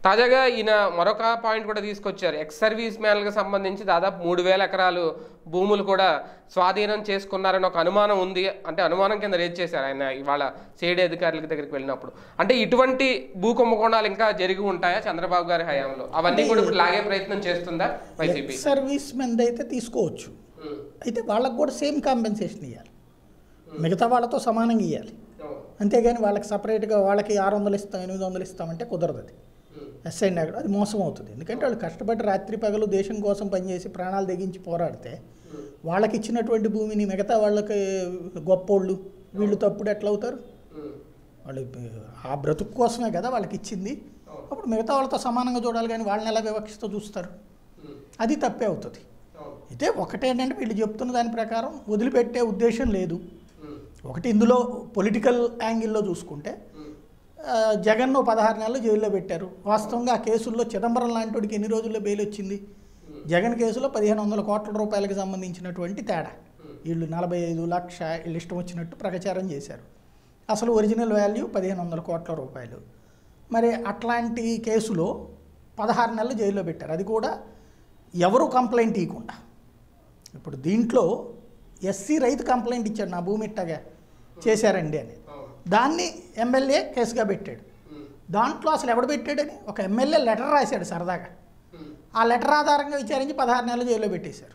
తాజాగా ఈయన మరొక పాయింట్ కూడా తీసుకొచ్చారు ఎక్స్ సర్వీస్ మ్యాన్లకు సంబంధించి దాదాపు మూడు వేల ఎకరాలు భూములు కూడా స్వాధీనం చేసుకున్నారని ఒక అనుమానం ఉంది అంటే అనుమానం కింద రేజ్ చేశారు ఆయన ఇవాళ సేడి అధికారుల దగ్గరికి వెళ్ళినప్పుడు అంటే ఇటువంటి భూ కుంభకోణాలు ఇంకా జరిగి ఉంటాయా చంద్రబాబు గారి హయాంలో అవన్నీ కూడా ఇప్పుడు లాగే ప్రయత్నం చేస్తుందా వైసీపీ సర్వీస్ మెన్ అయితే తీసుకోవచ్చు అయితే వాళ్ళకు కూడా సేమ్ కాంపెన్సేషన్ ఇవ్వాలి మిగతా వాళ్ళతో సమానంగా ఇవ్వాలి అంతేగాని వాళ్ళకి సపరేట్గా వాళ్ళకి ఆరు వందలు ఇస్తాం ఎనిమిది వందలు ఇస్తామంటే కుదరదు అది ఎస్ఐండ్ అక్కడ అది మోసం అవుతుంది ఎందుకంటే వాళ్ళు కష్టపడి రాత్రి పగలు దేశం కోసం పనిచేసి ప్రాణాలు తెగించి పోరాడితే వాళ్ళకి ఇచ్చినటువంటి భూమిని మిగతా వాళ్ళకి గొప్పోళ్ళు వీళ్ళు తప్పుడు ఎట్లా అవుతారు వాళ్ళు ఆ బ్రతుకు కోసమే కదా వాళ్ళకి ఇచ్చింది అప్పుడు మిగతా వాళ్ళతో సమానంగా చూడాలి కానీ వాళ్ళని ఎలా వివక్షతో చూస్తారు అది తప్పే అవుతుంది అయితే ఒకటేంటంటే వీళ్ళు చెప్తున్న దాని ప్రకారం వదిలిపెట్టే ఉద్దేశం లేదు ఒకటి ఇందులో పొలిటికల్ యాంగిల్లో చూసుకుంటే ఆ, జగన్ను పదహారు నెలలు జైల్లో పెట్టారు వాస్తవంగా ఆ కేసుల్లో చిదంబరం లాంటి వాడికి ఎన్ని రోజుల్లో బెయిల్ వచ్చింది జగన్ కేసులో పదిహేను వందల కోట్ల రూపాయలకు సంబంధించినటువంటి తేడా వీళ్ళు నలభై ఐదు లక్ష వీళ్ళు ఇష్టం వచ్చినట్టు ప్రచారం చేశారు అసలు ఒరిజినల్ వాల్యూ పదిహేను వందల కోట్ల రూపాయలు మరి అట్లాంటి కేసులో పదహారు నెలలు జైల్లో పెట్టారు అది కూడా ఎవరు కంప్లైంట్ ఇవ్వకుండా ఇప్పుడు దీంట్లో ఎస్సీ రైతు కంప్లైంట్ ఇచ్చాడు నా భూమి ఇట్టగా చేశారండి అని దాన్ని ఎమ్మెల్యే కేసుగా పెట్టాడు దాంట్లో అసలు ఎవడు పెట్టాడని ఒక ఎమ్మెల్యే లెటర్ రాశాడు సరదాగా ఆ లెటర్ ఆధారంగా విచారించి పదహారు నెలలు జైల్లో పెట్టేశారు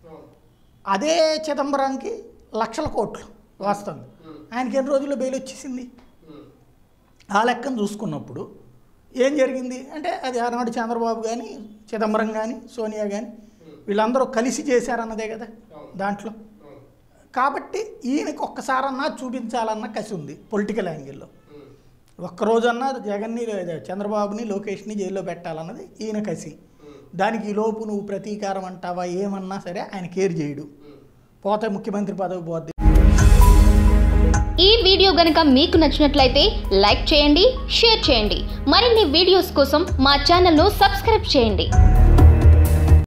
అదే చిదంబరంకి లక్షల కోట్లు వాస్తవంగా ఆయనకి ఎన్ని రోజుల్లో బెయిల్ వచ్చేసింది ఆ లెక్కను చూసుకున్నప్పుడు ఏం జరిగింది అంటే అది ఆనాడు చంద్రబాబు కానీ చిదంబరం కానీ సోనియా కానీ వీళ్ళందరూ కలిసి చేశారన్నదే కదా దాంట్లో కాబట్టి ఈయనకి ఒక్కసారన్నా చూపించాలన్న కసి ఉంది పొలిటికల్ యాంగిల్లో ఒక్కరోజన్నా జగన్ని లేదా చంద్రబాబుని లోకేష్ని జైల్లో పెట్టాలన్నది ఈయన కసి దానికి ఈ లోపు నువ్వు ప్రతీకారం అంటావా ఏమన్నా సరే ఆయన కేర్ చేయడు పోతే ముఖ్యమంత్రి పదవి పోద్ది ఈ వీడియో గనుక మీకు నచ్చినట్లయితే లైక్ చేయండి షేర్ చేయండి మరిన్ని వీడియోస్ కోసం మా ఛానల్ను సబ్స్క్రైబ్ చేయండి